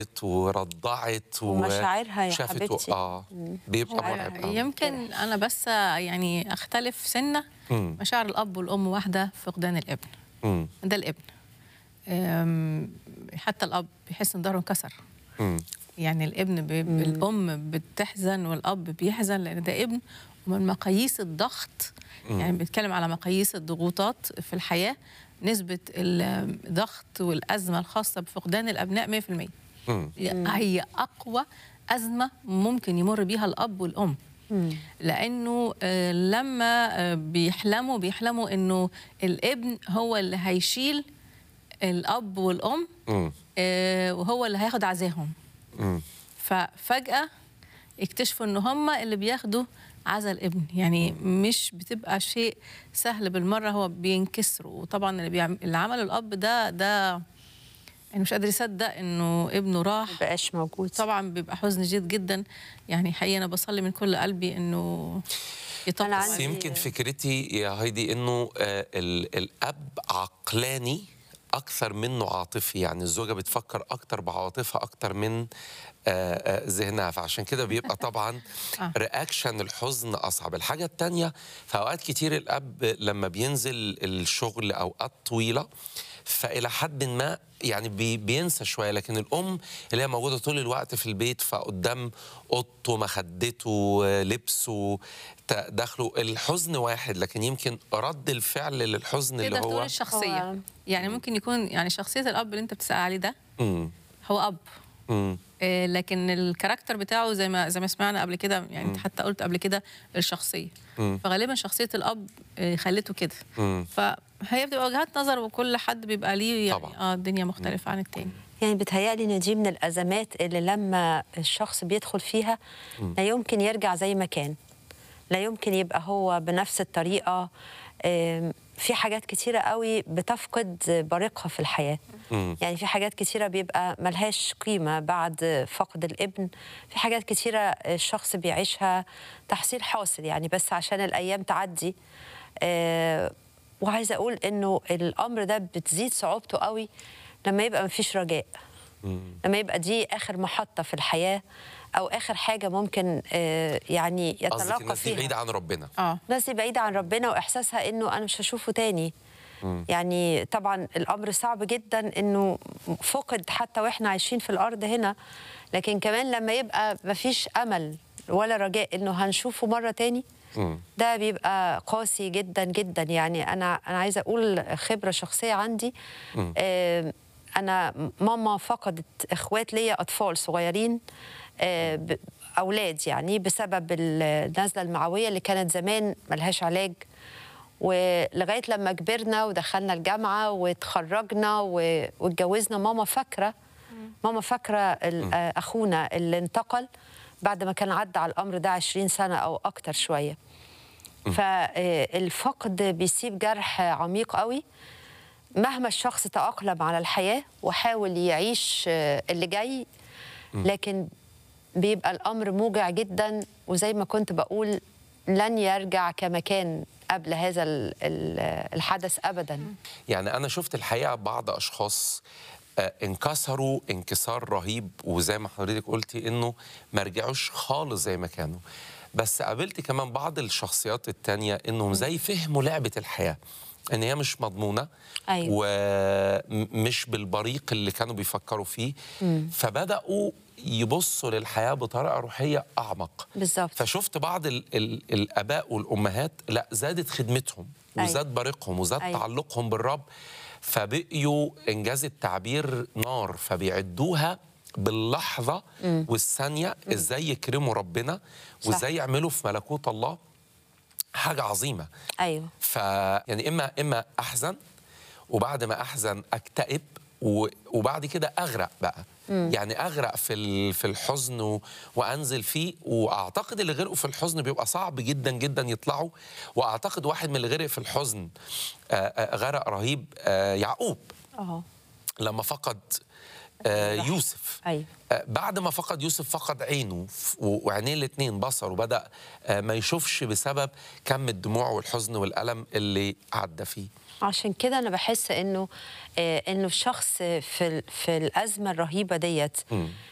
ورضعت و- ومشاعرها يا شافته حبيبتي. اه بيبقى هو مرعب آه. يمكن انا بس يعني اختلف سنه مم. مشاعر الاب والام واحده فقدان الابن مم. ده الابن أم، حتى الاب بيحس ان ظهره انكسر مم. يعني الابن بي... الام بتحزن والاب بيحزن لان ده ابن ومن مقاييس الضغط يعني بنتكلم على مقاييس الضغوطات في الحياه نسبه الضغط والازمه الخاصه بفقدان الابناء 100% مم. هي اقوى ازمه ممكن يمر بيها الاب والام لانه آه، لما آه، بيحلموا بيحلموا انه الابن هو اللي هيشيل الاب والام مم. آه، وهو اللي هياخد عزاهم مم. ففجاه اكتشفوا ان هم اللي بياخدوا عزا الابن يعني مش بتبقى شيء سهل بالمره هو بينكسروا وطبعا اللي, بيعم... اللي عمله الاب ده ده يعني مش قادر يصدق انه ابنه راح بقاش موجود طبعا بيبقى حزن جدا جدا يعني حقيقه انا بصلي من كل قلبي انه يطبق أنا بس عندي- يمكن فكرتي يا هايدي انه آه، ال- الاب عقلاني اكثر منه عاطفي يعني الزوجه بتفكر اكتر بعواطفها اكتر من آه، آه، ذهنها فعشان كده بيبقى طبعا آه. رياكشن الحزن اصعب الحاجه الثانيه في اوقات كتير الاب لما بينزل الشغل اوقات طويله فالى حد ما يعني بي بينسى شويه لكن الام اللي هي موجوده طول الوقت في البيت فقدام اوضته مخدته لبسه ت- دخله الحزن واحد لكن يمكن رد الفعل للحزن اللي تقدر تقول هو الشخصيه هو- يعني ممكن يكون يعني شخصيه الاب اللي انت بتسال عليه ده مم. هو اب مم. آه، لكن الكاركتر بتاعه زي ما زي ما سمعنا قبل كده يعني انت حتى قلت قبل كده الشخصيه مم. فغالبا شخصيه الاب آه، خلته كده مم. فهي بتبقى وجهات نظر وكل حد بيبقى ليه يعني طبعاً. اه الدنيا مختلفه عن التاني يعني بتهيألي ان دي من الازمات اللي لما الشخص بيدخل فيها لا يمكن يرجع زي ما كان لا يمكن يبقى هو بنفس الطريقه آم، في حاجات كتيرة قوي بتفقد بريقها في الحياة مم. يعني في حاجات كتيرة بيبقى ملهاش قيمة بعد فقد الابن في حاجات كتيرة الشخص بيعيشها تحصيل حاصل يعني بس عشان الأيام تعدي آه، وعايزة أقول إنه الأمر ده بتزيد صعوبته قوي لما يبقى مفيش رجاء لما يبقى دي آخر محطة في الحياة أو آخر حاجة ممكن آه، يعني قصدك يتلاقى الناس دي فيها بعيده عن ربنا اه ناس دي بعيدة عن ربنا وإحساسها إنه أنا مش هشوفه تاني يعني طبعا الأمر صعب جدا إنه فقد حتى وإحنا عايشين في الأرض هنا لكن كمان لما يبقى مفيش أمل ولا رجاء إنه هنشوفه مرة تاني مم. ده بيبقى قاسي جدا جدا يعني أنا أنا عايزة أقول خبرة شخصية عندي آه، أنا ماما فقدت إخوات ليا أطفال صغيرين آه، ب- أولاد يعني بسبب النزلة المعوية اللي كانت زمان ملهاش علاج ولغاية لما كبرنا ودخلنا الجامعة وتخرجنا و- واتجوزنا ماما فاكرة ماما فاكرة ال- آه، أخونا اللي انتقل بعد ما كان عدى على الأمر ده 20 سنة أو أكتر شوية فالفقد بيسيب جرح عميق قوي مهما الشخص تأقلم على الحياة وحاول يعيش آه، اللي جاي لكن بيبقى الأمر موجع جدا وزي ما كنت بقول لن يرجع كما كان قبل هذا ال- ال- الحدث أبدا يعني انا شفت الحقيقه بعض اشخاص آه، انكسروا انكسار رهيب وزي ما حضرتك قلتي انه ما رجعوش خالص زي ما كانوا بس قابلت كمان بعض الشخصيات التانية انهم زي فهموا لعبه الحياه ان هي مش مضمونه أيوة. ومش بالبريق اللي كانوا بيفكروا فيه فبداوا يبصوا للحياه بطريقه روحيه اعمق بالظبط فشفت بعض ال ال الاباء والامهات لا زادت خدمتهم أيوة. وزاد بريقهم وزاد أيوة. تعلقهم بالرب فبقيوا انجاز التعبير نار فبيعدوها باللحظه والثانيه ازاي يكرموا ربنا صح. وازاي يعملوا في ملكوت الله حاجه عظيمه أيوه ف يعني اما اما احزن وبعد ما احزن اكتئب و- وبعد كده اغرق بقى يعني اغرق في ال- في الحزن و- وانزل فيه واعتقد اللي غرقوا في الحزن بيبقى صعب جدا جدا يطلعوا واعتقد واحد من اللي غرق في الحزن آه، آه، غرق رهيب آه، يعقوب أهو لما فقد آه، يوسف أيوه آه، بعد ما فقد يوسف فقد عينه ف- و- وعينيه الاثنين بصر وبدا آه، ما يشوفش بسبب كم الدموع والحزن والالم اللي عدى فيه عشان كده انا بحس انه آه، انه الشخص في ال- في الازمه الرهيبه ديت